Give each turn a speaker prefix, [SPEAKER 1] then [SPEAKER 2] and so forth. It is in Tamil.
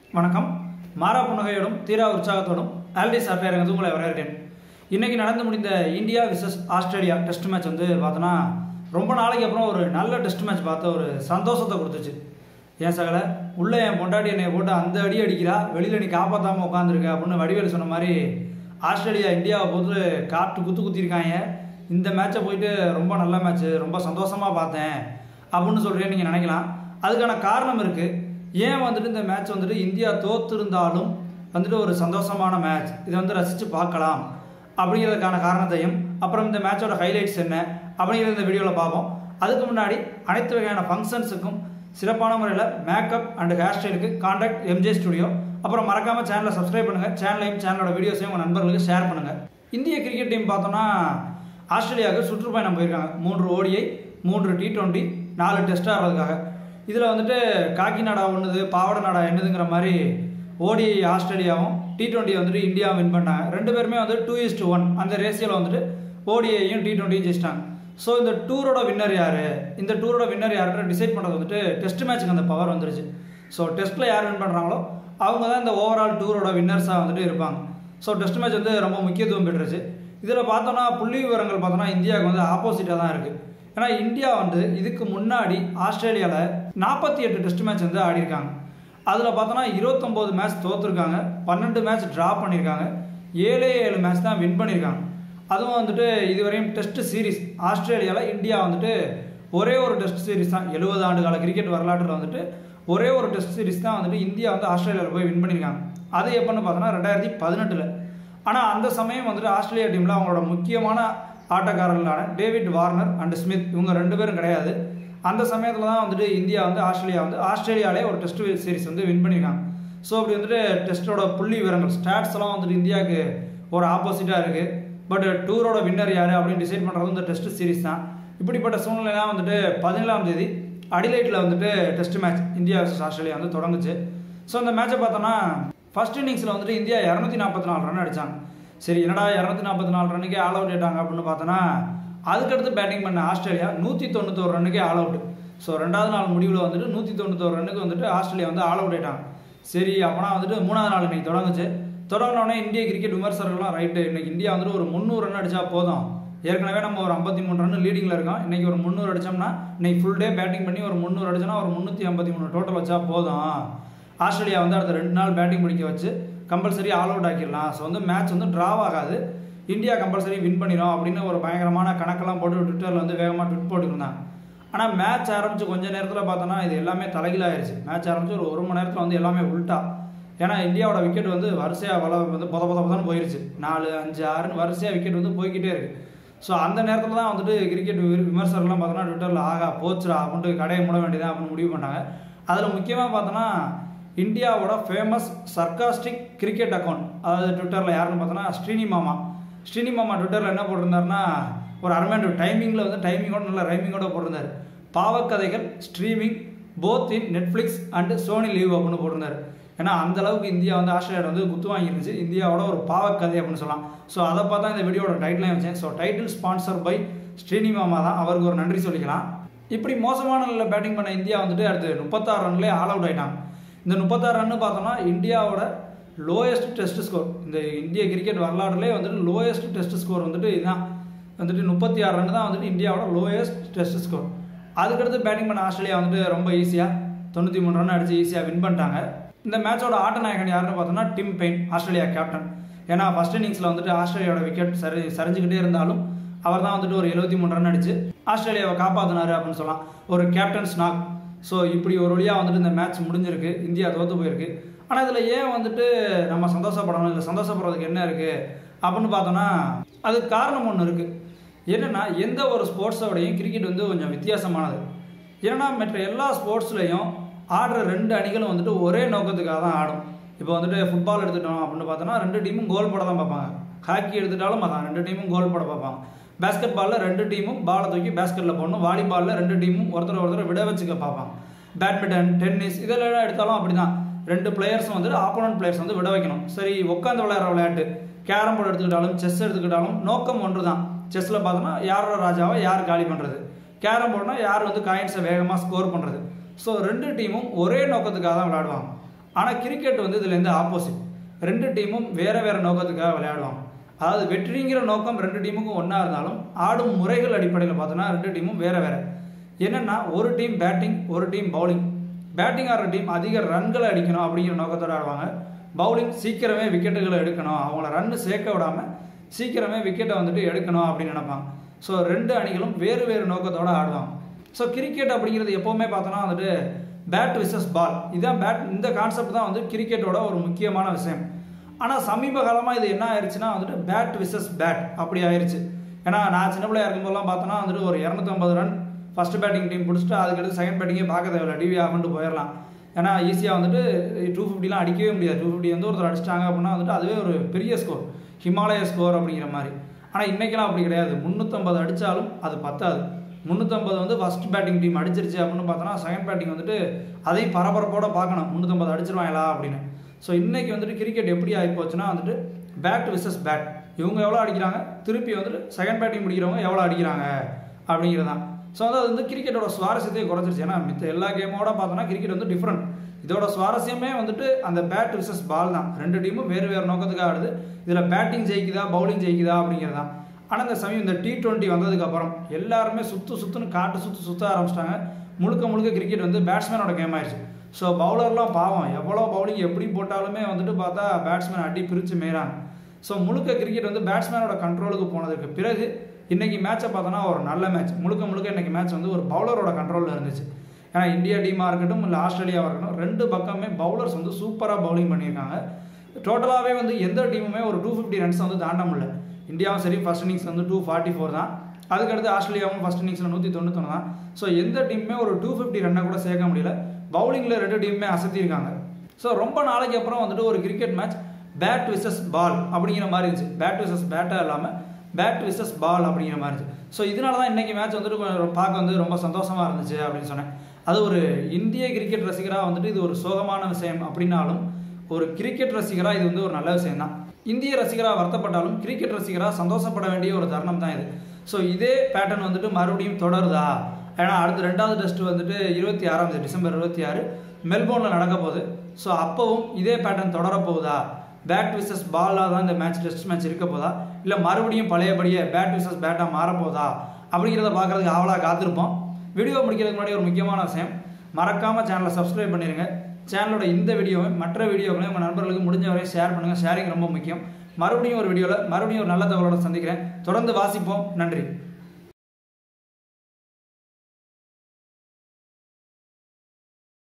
[SPEAKER 1] வணக்கம் மாறா புன்னகையோடும் தீரா உற்சாகத்தோடும் ஆல்டி சாஃப்ட்வேர் உங்களை வரவேற்கிறேன் இன்னைக்கு நடந்து முடிந்த India versus Australia test match வந்து பார்த்தோன்னா ரொம்ப நாளைக்கு அப்புறம் ஒரு நல்ல டெஸ்ட் மேட்ச் பார்த்த ஒரு சந்தோஷத்தை கொடுத்துச்சு ஏன் சகல உள்ள என் பொண்டாட்டி என்னை போட்டு அந்த அடி அடிக்கிறா வெளியில் நீ காப்பாற்றாமல் உட்காந்துருக்க அப்படின்னு வடிவேலு சொன்ன மாதிரி ஆஸ்திரேலியா இந்தியாவை போட்டு காட்டு குத்து குத்திருக்காங்க இந்த மேட்சை போயிட்டு ரொம்ப நல்ல மேட்ச்சு ரொம்ப சந்தோஷமாக பார்த்தேன் அப்படின்னு சொல்கிறேன் நீங்கள் நினைக்கலாம் அதுக்கான காரணம் இருக்குது ஏன் வந்துட்டு இந்த மேட்ச் வந்துட்டு இந்தியா தோத்திருந்தாலும் வந்துட்டு ஒரு சந்தோஷமான மேட்ச் இதை வந்து ரசித்து பார்க்கலாம் அப்படிங்கிறதுக்கான காரணத்தையும் அப்புறம் இந்த மேட்சோட ஹைலைட்ஸ் என்ன அப்படிங்கிறத இந்த வீடியோவில் பார்ப்போம் அதுக்கு முன்னாடி அனைத்து வகையான ஃபங்க்ஷன்ஸுக்கும் சிறப்பான முறையில் மேக்கப் அண்ட் ஹேர் ஸ்டைலுக்கு காண்டாக்ட் எம்ஜே ஸ்டுடியோ அப்புறம் மறக்காமல் சேனலை சப்ஸ்கிரைப் பண்ணுங்கள் சேனலையும் சேனலோட வீடியோஸையும் உங்கள் நண்பர்களுக்கு ஷேர் பண்ணுங்கள் இந்திய கிரிக்கெட் டீம் பார்த்தோன்னா ஆஸ்திரேலியாவுக்கு சுற்றுப்பயணம் போயிருக்காங்க மூன்று ஓடிஐ மூன்று டி டுவெண்ட்டி நாலு டெஸ்ட் ஆடுறதுக்காக இதில் வந்துட்டு காக்கி நாடா ஒன்றுது பாவட நாடா என்னதுங்கிற மாதிரி ஓடிஐ ஆஸ்திரேலியாவும் டி டுவெண்ட்டி வந்துட்டு இந்தியாவும் வின் பண்ணாங்க ரெண்டு பேருமே வந்து டூ இஸ்ட் ஒன் அந்த ரேஷியோவில் வந்துட்டு ஓடிஐயும் டி டுவெண்ட்டியும் ஜெயிச்சிட்டாங்க ஸோ இந்த டூரோட வின்னர் யார் இந்த டூரோட வின்னர் யாருன்னு டிசைட் பண்ணுறது வந்துட்டு டெஸ்ட் மேட்ச்சுக்கு அந்த பவர் வந்துருச்சு ஸோ டெஸ்ட்டில் யார் வின் பண்ணுறாங்களோ அவங்க தான் இந்த ஓவரால் டூரோட வின்னர்ஸாக வந்துட்டு இருப்பாங்க ஸோ டெஸ்ட் மேட்ச் வந்து ரொம்ப முக்கியத்துவம் பெற்றுருச்சு இதில் பார்த்தோன்னா புள்ளி விவரங்கள் பார்த்தோன்னா இந்தியாவுக்கு வந்து ஆப்போசிட்டாக தான் இருக்குது ஏன்னா இந்தியா வந்து இதுக்கு முன்னாடி ஆஸ்திரேலியாவில் நாற்பத்தி எட்டு டெஸ்ட் மேட்ச் வந்து ஆடிருக்காங்க அதில் பார்த்தோன்னா இருபத்தொம்போது மேட்ச் தோற்றுருக்காங்க பன்னெண்டு மேட்ச் ட்ரா பண்ணியிருக்காங்க ஏழே ஏழு மேட்ச் தான் வின் பண்ணியிருக்காங்க அதுவும் வந்துட்டு இதுவரையும் டெஸ்ட் சீரிஸ் ஆஸ்திரேலியாவில் இந்தியா வந்துட்டு ஒரே ஒரு டெஸ்ட் சீரிஸ் தான் எழுபது ஆண்டு கால கிரிக்கெட் வரலாற்றில் வந்துட்டு ஒரே ஒரு டெஸ்ட் சீரிஸ் தான் வந்துட்டு இந்தியா வந்து ஆஸ்திரேலியாவில் போய் வின் பண்ணியிருக்காங்க அது எப்போன்னு பார்த்தோன்னா ரெண்டாயிரத்தி பதினெட்டில் ஆனால் அந்த சமயம் வந்துட்டு ஆஸ்திரேலியா டீமில் அவங்களோட முக்கியமான ஆட்டக்காரர்களான டேவிட் வார்னர் அண்ட் ஸ்மித் இவங்க ரெண்டு பேரும் கிடையாது அந்த சமயத்தில் தான் வந்துட்டு இந்தியா வந்து ஆஸ்திரேலியா வந்து ஆஸ்திரேலியாவிலே ஒரு டெஸ்ட் சீரிஸ் வந்து வின் பண்ணியிருக்காங்க ஸோ அப்படி வந்துட்டு டெஸ்ட்டோட புள்ளி விவரங்கள் ஸ்டாட்ஸ் எல்லாம் வந்துட்டு இந்தியாவுக்கு ஒரு ஆப்போசிட்டாக இருக்குது பட் டூரோட வின்னர் யார் அப்படின்னு டிசைட் பண்ணுறது இந்த டெஸ்ட் சீரிஸ் தான் இப்படிப்பட்ட சூழ்நிலைலாம் வந்துட்டு பதினேழாம் தேதி அடிலைட்டில் வந்துட்டு test match India versus Australia வந்து தொடங்குச்சு ஸோ அந்த மேட்சை பார்த்தோன்னா ஃபர்ஸ்ட் இன்னிங்ஸில் வந்துட்டு இந்தியா இரநூத்தி நாற்பத்தி நாலு ரன் அடித்தாங்க சரி என்னடா இரநூத்தி நாற்பத்தி நாலு ரன்னுக்கே ஆல் அவுட் ஆயிட்டாங்க அப்படின்னு பார்த்தோன்னா அதுக்கடுத்து பேட்டிங் பண்ண ஆஸ்திரேலியா நூற்றி தொண்ணூத்தோரு ரன்னுக்கே ஆல் அவுட் ஸோ ரெண்டாவது நாள் முடிவில் வந்துட்டு நூற்றி தொண்ணூத்தோரு ரன்னுக்கு வந்துட்டு ஆஸ்திரேலியா வந்து ஆல் அவுட் ஆயிட்டாங்க சரி அப்போனா வந்துட்டு மூணாவது நாள் இன்னைக்கு தொடங்குச்சு தொடங்கினோடனே இந்திய கிரிக்கெட் விமர்சகர்கள்லாம் ரைட்டு இன்னைக்கு இந்தியா வந்துட்டு ஒரு முந்நூறு ரன் அடிச்சா போதும் ஏற்கனவே நம்ம ஒரு ஐம்பத்தி மூணு ரன் லீடிங்கில் இருக்கோம் இன்னைக்கு ஒரு முந்நூறு அடிச்சோம்னா இன்னைக்கு ஃபுல் டே பேட்டிங் பண்ணி ஒரு முந்நூறு அடிச்சோன்னா ஒரு முந்நூற்றி ஐம்பத்தி மூணு டோட்டல் வச்சா போதும் ஆஸ்திரேலியா வந்து அடுத்த ரெண்டு நாள் பேட்டிங் பிடிக்க வச்சு கம்பல்சரி ஆல் அவுட் ஆக்கிடலாம் ஸோ வந்து மேட்ச் வந்து ட்ராவ் ஆகாது இந்தியா கம்பல்சரி வின் பண்ணிடும் அப்படின்னு ஒரு பயங்கரமான கணக்கெல்லாம் போட்டு ட்விட்டரில் வந்து வேகமாக ட்விட் போட்டுருந்தாங்க ஆனால் மேட்ச் ஆரம்பித்து கொஞ்ச நேரத்தில் பார்த்தோன்னா இது எல்லாமே தலைகீழாயிருச்சு மேட்ச் ஆரம்பிச்சு ஒரு ஒரு மணி நேரத்தில் வந்து எல்லாமே உல்ட்டா ஏன்னா இந்தியாவோட விக்கெட் வந்து வரிசையாக வள வந்து பொத பொத பொதன்னு போயிருச்சு நாலு அஞ்சு ஆறுன்னு வரிசையாக விக்கெட் வந்து போய்கிட்டே இருக்கு ஸோ அந்த நேரத்தில் தான் வந்துட்டு கிரிக்கெட் விமர்சகர்லாம் பார்த்தோன்னா ட்விட்டரில் ஆகா போச்சுரா அப்படின்ட்டு கடையை மூட வேண்டியதான் அப்படின்னு முடிவு பண்ணாங்க அதில் முக்கியமாக பார்த்தோன்னா இந்தியாவோட ஃபேமஸ் சர்க்காஸ்டிக் கிரிக்கெட் அக்கௌண்ட் அதாவது ட்விட்டரில் யாருன்னு பார்த்தோன்னா ஸ்ரீனி மாமா ஸ்ரீனி மாமா ட்விட்டரில் என்ன போட்டிருந்தாருன்னா ஒரு அருமையான டைமிங்கில் வந்து டைமிங்கோட நல்ல ரைமிங்கோட போட்டிருந்தார் Paava Kadhaigal streaming both in Netflix and Sony LIV அப்படின்னு போட்டிருந்தார் ஏன்னா அந்த அளவுக்கு இந்தியா வந்து ஆஸ்திரேலியா வந்து குத்து வாங்கிருந்துச்சு இந்தியாவோட ஒரு பாவக்கதை அப்படின்னு சொல்லலாம் ஸோ அதை பார்த்தா இந்த வீடியோட டைட்டிலையும் வச்சேன் so title sponsor by Srini மாமா தான் அவருக்கு ஒரு நன்றி சொல்லிக்கலாம் இப்படி மோசமான நிலையில் பேட்டிங் பண்ண இந்தியா வந்துட்டு அடுத்து முப்பத்தாறு ரன்லேயே ஆல் அவுட் ஆயிட்டாங்க இந்த முப்பத்தாறு ரன்னு பார்த்தோம்னா இந்தியாவோட லோயஸ்ட் டெஸ்ட் ஸ்கோர் இந்த இந்திய கிரிக்கெட் வரலாறுலேயே வந்துட்டு லோயஸ்ட் டெஸ்ட் ஸ்கோர் வந்துட்டு இதுதான் வந்துட்டு முப்பத்தி ஆறு ரன் தான் வந்துட்டு இந்தியாவோட லோயஸ்ட் டெஸ்ட் ஸ்கோர் அதுக்கடுத்து பேட்டிங் பண்ண ஆஸ்திரேலியா வந்துட்டு ரொம்ப ஈஸியாக தொண்ணூற்றி மூணு ரன் அடித்து ஈஸியாக வின் பண்ணிட்டாங்க இந்த மேட்சோட ஆட்ட நாயகன் யாருன்னு பார்த்தோம்னா டிம் பெயின் ஆஸ்திரேலியா கேப்டன் ஏன்னா ஃபர்ஸ்ட் இன்னிங்ஸில் வந்துட்டு ஆஸ்திரேலியாவோட விக்கெட் சரி சரிஞ்சுக்கிட்டே இருந்தாலும் அவர் தான் வந்துட்டு ஒரு எழுபத்தி மூணு ரன் அடிச்சு ஆஸ்திரேலியாவை காப்பாற்றினாரு அப்படின்னு சொல்லலாம் ஒரு கேப்டன் ஸ்நாக் ஸோ இப்படி ஒரு வழியாக வந்துட்டு இந்த மேட்ச் முடிஞ்சிருக்கு இந்தியா தோற்று போயிருக்கு ஆனால் இதில் ஏன் வந்துட்டு நம்ம சந்தோஷப்படணும் இல்லை சந்தோஷப்படுறதுக்கு என்ன இருக்குது அப்படின்னு பார்த்தோன்னா அதுக்கு காரணம் ஒன்று இருக்குது என்னென்னா எந்த ஒரு ஸ்போர்ட்ஸோடையும் கிரிக்கெட் வந்து கொஞ்சம் வித்தியாசமானது ஏன்னா மற்ற எல்லா ஸ்போர்ட்ஸ்லையும் ஆடுற ரெண்டு அணிகளும் வந்துட்டு ஒரே நோக்கத்துக்காக தான் ஆடும் இப்போ வந்துட்டு ஃபுட்பால் எடுத்துட்டோம் அப்படின்னு பார்த்தோன்னா ரெண்டு டீமும் கோல் போட தான் பார்ப்பாங்க ஹாக்கி எடுத்துட்டாலும் அதான் ரெண்டு டீமும் கோல் போட பார்ப்பாங்க பேஸ்கெட் பாலில் ரெண்டு டீமும் பாலை தூக்கி பேஸ்கெட்டில் போடணும் வாலிபாலில் ரெண்டு டீமும் ஒருத்தர் ஒருத்தர் விட வச்சுக்க பார்ப்பாங்க பேட்மிண்டன் டென்னிஸ் இதெல்லாம் எடுத்தாலும் அப்படி தான் ரெண்டு பிளேயர்ஸும் வந்துட்டு ஆப்போனன்ட் பிளேயர்ஸ் வந்து விட வைக்கணும் சரி உட்காந்து விளையாடுற விளையாட்டு கேரம் போர்டு எடுத்துக்கிட்டாலும் செஸ் எடுத்துக்கிட்டாலும் நோக்கம் ஒன்று தான் செஸ்ஸில் பார்த்தோன்னா யாரோட ராஜாவை யார் காலி பண்ணுறது கேரம் போர்டுனா யார் வந்து காயின்ஸை வேகமாக ஸ்கோர் பண்ணுறது ஸோ ரெண்டு டீமும் ஒரே நோக்கத்துக்காக தான் விளையாடுவாங்க ஆனால் கிரிக்கெட் வந்து இதுலேருந்து ஆப்போசிட் ரெண்டு டீமும் வேறு வேறு நோக்கத்துக்காக விளையாடுவாங்க அதாவது வெற்றிங்கிற நோக்கம் ரெண்டு டீமுக்கும் ஒன்றா இருந்தாலும் ஆடும் முறைகள் அடிப்படையில் பார்த்தோன்னா ரெண்டு டீமும் வேறு வேறு என்னென்னா ஒரு டீம் பேட்டிங் ஒரு டீம் பவுலிங் பேட்டிங் ஆடுற டீம் அதிக ரன்களை அடிக்கணும் அப்படிங்கிற நோக்கத்தோடு ஆடுவாங்க பவுலிங் சீக்கிரமே விக்கெட்டுகளை எடுக்கணும் அவங்கள ரன்னு சேர்க்க விடாமல் சீக்கிரமே விக்கெட்டை வந்துட்டு எடுக்கணும் அப்படின்னு நினைப்பாங்க ஸோ ரெண்டு அணிகளும் வேறு வேறு நோக்கத்தோடு ஆடுவாங்க ஸோ கிரிக்கெட் அப்படிங்கிறது எப்போவுமே பார்த்தோன்னா வந்துட்டு பேட் விசஸ் பால் இதுதான் பேட் இந்த கான்செப்ட் தான் வந்து கிரிக்கெட்டோட ஒரு முக்கியமான விஷயம் ஆனால் சமீப காலமாக இது என்ன ஆயிடுச்சுன்னா வந்துட்டு பேட் விசஸ் பேட் அப்படி ஆயிடுச்சு ஏன்னா நான் சின்ன பிள்ளையா இருக்கும்போதெல்லாம் பார்த்தோன்னா வந்துட்டு ஒரு இரநூத்தம்பது ரன் ஃபர்ஸ்ட் பேட்டிங் டீம் பிடிச்சிட்டு அதுக்கடுத்து செகண்ட் பேட்டிங்கே பார்க்க தேவையில்ல டிவி ஆஃப் பண்ணிட்டு போயிடலாம் ஏன்னா ஈஸியாக வந்துட்டு டூ ஃபிஃப்டிலாம் அடிக்கவே முடியாது டூ ஃபிஃப்டி வந்து ஒருத்தர் அடிச்சிட்டாங்க அப்படின்னா வந்துட்டு அதுவே ஒரு பெரிய ஸ்கோர் ஹிமாலய ஸ்கோர் அப்படிங்கிற மாதிரி ஆனால் இன்றைக்கெல்லாம் அப்படி கிடையாது முந்நூற்றம்பது அடித்தாலும் அது பத்தாது முந்நூற்றம்பது வந்து ஃபஸ்ட் பேட்டிங் டீம் அடிச்சிருச்சு அப்படின்னு பார்த்தோன்னா செகண்ட் பேட்டிங் வந்துட்டு அதையும் பரபரப்போட பார்க்கணும் முந்நூற்றம்பது அடிச்சிருவாங்களா அப்படின்னு ஸோ இன்றைக்கி வந்துட்டு கிரிக்கெட் எப்படி ஆகி போச்சுன்னா வந்துட்டு பேட் விசஸ் பேட் இவங்க எவ்வளோ அடிக்கிறாங்க திருப்பி வந்துட்டு செகண்ட் பேட்டிங் முடிக்கிறவங்க எவ்வளோ அடிக்கிறாங்க அப்படிங்கிறது தான் ஸோ வந்து அது வந்து கிரிக்கெட்டோட சுவாரஸ்யத்தையே குறைச்சிருச்சு ஏன்னா மித்த எல்லா கேமோட பார்த்தோன்னா கிரிக்கெட் வந்து டிஃப்ரெண்ட் இதோட சுவாரஸ்யமே வந்துட்டு அந்த பேட் விசஸ் பால் தான் ரெண்டு டீமும் வேறு வேறு நோக்கத்துக்காக ஆடுது இதில் பேட்டிங் ஜெயிக்குதா பவுலிங் ஜெயிக்குதா அப்படிங்கிறது தான் ஆனால் இந்த சமயம் இந்த டி டுவெண்ட்டி வந்ததுக்கப்புறம் எல்லாருமே சுற்று சுற்றுன்னு காட்டு சுற்று சுற்ற ஆரம்பிச்சிட்டாங்க முழுக்க முழுக்க கிரிக்கெட் வந்து பேட்ஸ்மேனோட கேம் ஆயிடுச்சு ஸோ பவுலர்லாம் பாவம் எவ்வளோ பவுலிங் எப்படி போட்டாலுமே வந்துட்டு பார்த்தா பேட்ஸ்மேன் அடி பிரித்து மேறாங்க ஸோ முழுக்க கிரிக்கெட் வந்து பேட்ஸ்மேனோட கண்ட்ரோலுக்கு போனதுக்கு பிறகு இன்றைக்கி மேட்சை பார்த்தோன்னா ஒரு நல்ல மேட்ச் முழுக்க முழுக்க இன்றைக்கி மேட்ச் வந்து ஒரு பவுலரோட கண்ட்ரோலில் இருந்துச்சு ஏன்னா இந்தியா டீமாக இருக்கட்டும் இல்லை ஆஸ்திரேலியாவாக இருக்கட்டும் ரெண்டு பக்கமே பவுலர்ஸ் வந்து சூப்பராக பவுலிங் பண்ணியிருக்காங்க டோட்டலாகவே வந்து எந்த டீமுமே ஒரு டூ ஃபிஃப்டி ரன்ஸ் வந்து தாண்ட முடியல இந்தியாவும் சரி ஃபஸ்ட் இன்னிங்ஸ் வந்து டூ ஃபார்ட்டி ஃபோர் தான் அதுக்கடுத்து ஆஸ்திரேலியாவும் ஃபஸ்ட் இன்னிங்ஸில் நூற்றி தொண்ணூத்தொன்று தான் ஸோ எந்த டீமுமே ஒரு டூ ஃபிஃப்டி ரன்னை கூட சேர்க்க முடியல பவுலிங்கில் ரெண்டு டீமுமே அசத்தியிருக்காங்க ஸோ ரொம்ப நாளைக்கு அப்புறம் வந்துட்டு ஒரு cricket match bat versus ball அப்படிங்கிற மாதிரி இருந்துச்சு பேட் விசஸ் பேட்டாக இல்லாமல் பேட் விசஸ் பால் அப்படிங்கிற மாதிரி இருந்துச்சு ஸோ இதனால தான் இன்றைக்கி மேட்ச் வந்துட்டு கொஞ்சம் பார்க்க வந்து ரொம்ப சந்தோஷமாக இருந்துச்சு அப்படின்னு சொன்னேன் அது ஒரு இந்திய கிரிக்கெட் ரசிகராக வந்துட்டு இது ஒரு சோகமான விஷயம் அப்படின்னாலும் ஒரு கிரிக்கெட் ரசிகராக இது வந்து ஒரு நல்ல விஷயம் தான் இந்திய ரசிகராக வருத்தப்பட்டாலும் கிரிக்கெட் ரசிகராக சந்தோஷப்பட வேண்டிய ஒரு தருணம் தான் இது ஸோ இதே பேட்டர்ன் வந்துட்டு மறுபடியும் தொடருதா ஏன்னா அடுத்து ரெண்டாவது டெஸ்ட் வந்துட்டு இருபத்தி ஆறாம் தேதி டிசம்பர் இருபத்தி ஆறு மெல்போர்னில் நடக்க போகுது ஸோ அப்போவும் இதே பேட்டர்ன் தொடர போகுதா பேட் விசஸ் பாலாக தான் இந்த மேட்ச் டெஸ்ட் மேட்ச் இருக்க போதா இல்லை மறுபடியும் பழையபடியே பேட் விசஸ் பேட்டாக மாறப்போதா அப்படிங்கிறத பார்க்குறதுக்கு ஆவலாக காத்திருப்போம் வீடியோ முடிக்கிறதுக்கு முன்னாடி ஒரு முக்கியமான விஷயம் மறக்காமல் சேனலை சப்ஸ்கிரைப் பண்ணிடுங்க சேனலோட இந்த வீடியோவை மற்ற வீடியோக்களையும் உங்கள் நண்பர்களுக்கு முடிஞ்ச வரையும் ஷேர் பண்ணுங்கள் ஷேரிங் ரொம்ப முக்கியம் மறுபடியும் ஒரு வீடியோவில் மறுபடியும் ஒரு நல்ல தகவலோட சந்திக்கிறேன் தொடர்ந்து வாசிப்போம் நன்றி